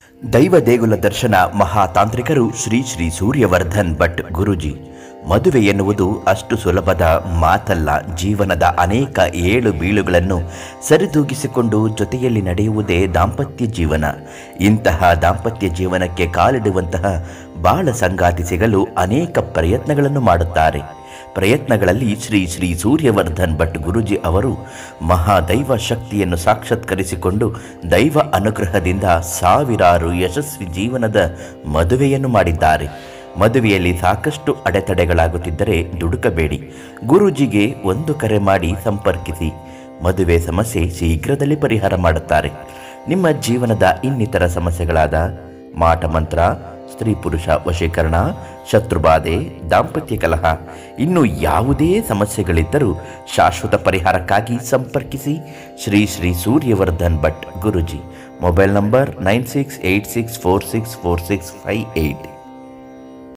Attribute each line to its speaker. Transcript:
Speaker 1: ದೈವ ದೇಗುಲ ದರ್ಶನ ಮಹಾತಾಂತ್ರಿಕರು ಶ್ರೀ ಶ್ರೀ ಸೂರ್ಯವರ್ಧನ್ ಭಟ್ ಗುರುಜಿ ಮದುವೆ ಎನ್ನುವುದು ಅಷ್ಟು ಸುಲಭದ ಮಾತಲ್ಲ ಜೀವನದ ಅನೇಕ ಏಳು ಬೀಳುಗಳನ್ನು ಸರಿದೂಗಿಸಿಕೊಂಡು ಜೊತೆಯಲ್ಲಿ ನಡೆಯುವುದೇ ದಾಂಪತ್ಯ ಜೀವನ ಇಂತಹ ದಾಂಪತ್ಯ ಜೀವನಕ್ಕೆ ಕಾಲಿಡುವಂತಹ ಬಾಳ ಸಂಗಾತಿ ಸಿಗಲು ಅನೇಕ ಪ್ರಯತ್ನಗಳನ್ನು ಮಾಡುತ್ತಾರೆ ಪ್ರಯತ್ನಗಳಲ್ಲಿ ಶ್ರೀ ಶ್ರೀ ಸೂರ್ಯವರ್ಧನ್ ಭಟ್ ಗುರುಜಿ ಅವರು ಮಹಾದೈವ ಶಕ್ತಿಯನ್ನು ಸಾಕ್ಷಾತ್ಕರಿಸಿಕೊಂಡು ದೈವ ಅನುಗ್ರಹದಿಂದ ಸಾವಿರಾರು ಯಶಸ್ವಿ ಜೀವನದ ಮದುವೆಯನ್ನು ಮಾಡಿದ್ದಾರೆ ಮದುವೆಯಲ್ಲಿ ಸಾಕಷ್ಟು ಅಡೆತಡೆಗಳಾಗುತ್ತಿದ್ದರೆ ದುಡುಕಬೇಡಿ ಗುರೂಜಿಗೆ ಒಂದು ಕರೆ ಮಾಡಿ ಸಂಪರ್ಕಿಸಿ ಮದುವೆ ಸಮಸ್ಯೆ ಶೀಘ್ರದಲ್ಲಿ ಪರಿಹಾರ ಮಾಡುತ್ತಾರೆ ನಿಮ್ಮ ಜೀವನದ ಇನ್ನಿತರ ಸಮಸ್ಯೆಗಳಾದ ಮಾಟಮಂತ್ರ ಸ್ತ್ರೀ ಪುರುಷ ವಶೀಕರಣ ಶತ್ರುಬಾಧೆ ದಾಂಪತ್ಯ ಕಲಹ ಇನ್ನು ಯಾವುದೇ ಸಮಸ್ಯೆಗಳಿದ್ದರೂ ಶಾಶ್ವತ ಪರಿಹಾರಕ್ಕಾಗಿ ಸಂಪರ್ಕಿಸಿ Shri Shri Suryavardhan Bhat Guruji mobile number nine six eight six four six four six five eight